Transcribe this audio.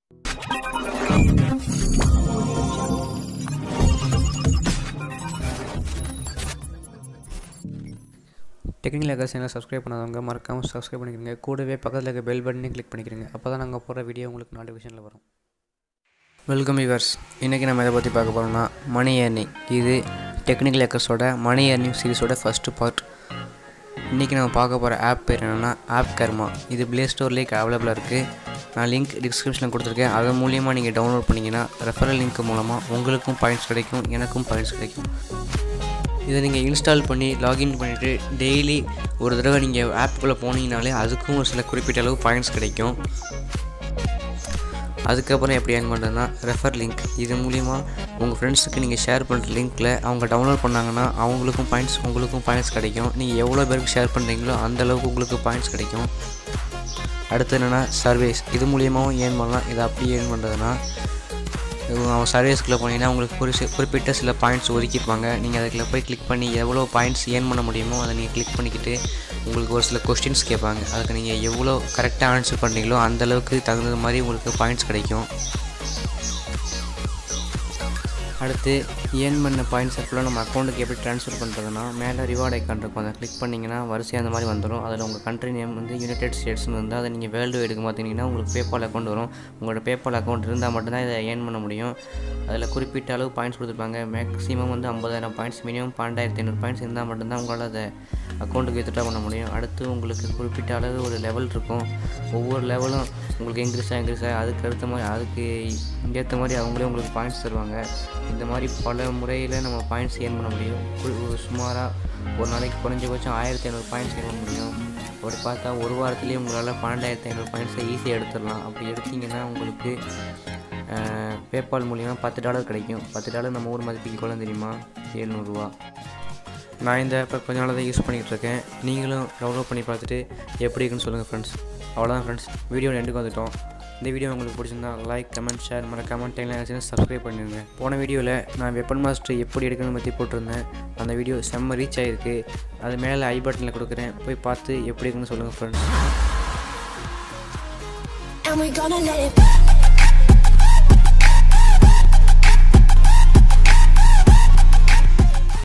technical அக்கா channel subscribe பண்ணாதவங்க மறக்காமல் சப்ஸ்கிரைப் பண்ணிக்கிறங்க கூடவே பக்கத்தில் இருக்க பெல் பட்டனையும் கிளிக் பண்ணிக்கிறங்க அப்போ தான் நாங்கள் போகிற வீடியோ உங்களுக்கு நோட்டிஃபிகேஷனில் வரும் வெல்கம் யூவர்ஸ் இன்றைக்கி நம்ம இதை பற்றி பார்க்க போகிறோம்னா மணி ஏர்னிங் இது டெக்னிக்கல் ஏக்கர்ஸோட மணி ஏர்னிங் சீரிஸோட ஃபஸ்ட்டு பார்ட் இன்றைக்கி நம்ம பார்க்க போகிற ஆப் பேர் என்னென்னா ஆப் கர்மா இது ப்ளே ஸ்டோர்லேயே அவைலபிளாக இருக்குது நான் லிங்க் டிஸ்கிரிப்ஷனில் கொடுத்துருக்கேன் அது மூலியமாக நீங்கள் டவுன்லோட் பண்ணிங்கன்னா ரெஃபரல் லிங்க் மூலமாக உங்களுக்கும் பாயிண்ட்ஸ் கிடைக்கும் எனக்கும் பாயிண்ட்ஸ் கிடைக்கும் இதை நீங்கள் இன்ஸ்டால் பண்ணி லாகின் பண்ணிவிட்டு டெய்லி ஒரு தடவை நீங்கள் ஆப்புக்குள்ளே போனீங்கனாலே அதுக்கும் ஒரு சில குறிப்பிட்ட அளவு பாயிண்ட்ஸ் கிடைக்கும் அதுக்கப்புறம் எப்படி ஏர்ன் பண்ணுறதுனா ரெஃபர் லிங்க் இது மூலிமா உங்கள் ஃப்ரெண்ட்ஸுக்கு நீங்கள் ஷேர் பண்ணுற லிங்க்கில் அவங்க டவுன்லோட் பண்ணாங்கன்னா அவங்களுக்கும் பாயிண்ட்ஸ் உங்களுக்கும் பாயிண்ட்ஸ் கிடைக்கும் நீங்கள் எவ்வளோ பேருக்கு ஷேர் பண்ணுறீங்களோ அந்த அளவுக்கு உங்களுக்கு பாயிண்ட்ஸ் கிடைக்கும் அடுத்து என்னென்னா சர்வீஸ் இது மூலியமாகவும் ஏர்ன் பண்ணலாம் இதை அப்படி ஏர்ன் பண்ணுறதுனா அவங்க சர்வீஸ்க்குள்ளே போனீங்கன்னா உங்களுக்கு குறி குறிப்பிட்ட சில பாயிண்ட்ஸ் ஒதுக்கியிருப்பாங்க நீங்கள் அதுக்குள்ள போய் கிளிக் பண்ணி எவ்வளோ பாயிண்ட்ஸ் ஏர்ன் பண்ண முடியுமோ அதை நீங்கள் கிளிக் பண்ணிக்கிட்டு உங்களுக்கு ஒரு சில கொஸ்டின்ஸ் கேட்பாங்க அதுக்கு நீங்கள் எவ்வளோ கரெக்டாக ஆன்சர் பண்ணுறீங்களோ அந்தளவுக்கு தகுந்த மாதிரி உங்களுக்கு பாயிண்ட்ஸ் கிடைக்கும் அடுத்து ஏர்ன் பண்ண பாயிண்ட்ஸ் ஃபுல்லாக நம்ம அக்கௌண்ட்டுக்கு எப்படி ட்ரான்ஸ்ஃபர் பண்ணுறதுனா மேலே ரிவார்ட் ஐக்கான் இருக்கும் அதை கிளிக் பண்ணிங்கன்னா வரிசையாக அந்த மாதிரி வந்துடும் அதில் உங்கள் கண்ட்ரி நேம் வந்து யுனைடெட் ஸ்டேட்ஸ்னு வந்து அதை நீங்கள் வேர்ல்டு வைடுக்கு பார்த்தீங்கன்னா உங்களுக்கு பேபால் அக்கௌண்ட் வரும் உங்களோட பேபால் அக்கௌண்ட் இருந்தால் மட்டும்தான் இதை ஏர்ன் பண்ண முடியும் அதில் குறிப்பிட்ட அளவு பாயிண்ட்ஸ் கொடுத்துருப்பாங்க மேக்ஸிமம் வந்து ஐம்பதாயிரம் பாயிண்ட்ஸ் மினிமம் பன்னெண்டாயிரத்தி ஐநூறு பாயிண்ட்ஸ் இருந்தால் மட்டும்தான் உங்களால் அதை அக்கௌண்ட்டுக்கு வித்ட்ரா பண்ண முடியும் அடுத்து உங்களுக்கு குறிப்பிட்ட அளவு ஒரு லெவல் இருக்கும் ஒவ்வொரு லெவலும் உங்களுக்கு இன்க்ரீஸ் ஆக இன்க்ரீஸ் ஆக அதுக்கு அடுத்த மாதிரி அதுக்கு ஏற்ற மாதிரி அவங்களே உங்களுக்கு பாயிண்ட்ஸ் தருவாங்க இந்த மாதிரி பல முறையில் நம்ம பாயிண்ட்ஸ் ஏர்ன் பண்ண முடியும் ஒரு சுமாராக ஒரு நாளைக்கு குறைஞ்சபட்சம் ஆயிரத்தி ஐநூறு பாயிண்ட்ஸ் ஏர்ன் பண்ண முடியும் அப்படி பார்த்தா ஒரு வாரத்துலேயே உங்களால் பன்னெண்டாயிரத்தி ஐநூறு பாயிண்ட்ஸை ஈஸியாக எடுத்துடலாம் அப்படி எடுத்திங்கன்னா உங்களுக்கு பேபால் மூலிமா பத்து டாலர் கிடைக்கும் பத்து டாலர் நம்ம ஊர் மதிப்புக்கு கூட தெரியுமா எழுநூறுவா நான் இந்த ஆப்பை கொஞ்ச நாளாக தான் யூஸ் பண்ணிகிட்டு இருக்கேன் நீங்களும் டவுன்லோட் பண்ணி பார்த்துட்டு எப்படி இருக்குன்னு சொல்லுங்கள் ஃப்ரெண்ட்ஸ் அவ்வளோதான் ஃப்ரெண்ட்ஸ் வீடியோ ரெண்டுக்கு வந்துட்டோம் இந்த வீடியோ உங்களுக்கு பிடிச்சிருந்தா லைக் கமெண்ட் ஷேர் மறக்காமல் டைம்லாம் சப்ஸ்கிரைப் பண்ணிடுங்க போன வீடியோவில் நான் வெப்பன் மாஸ்டர் எப்படி எடுக்கணும்னு பற்றி போட்டிருந்தேன் அந்த வீடியோ செம்ம ரீச் ஆகிருக்கு அது மேலே ஐ பட்டனில் கொடுக்குறேன் போய் பார்த்து எப்படி இருக்குன்னு சொல்லுங்கள் friends And we gonna let it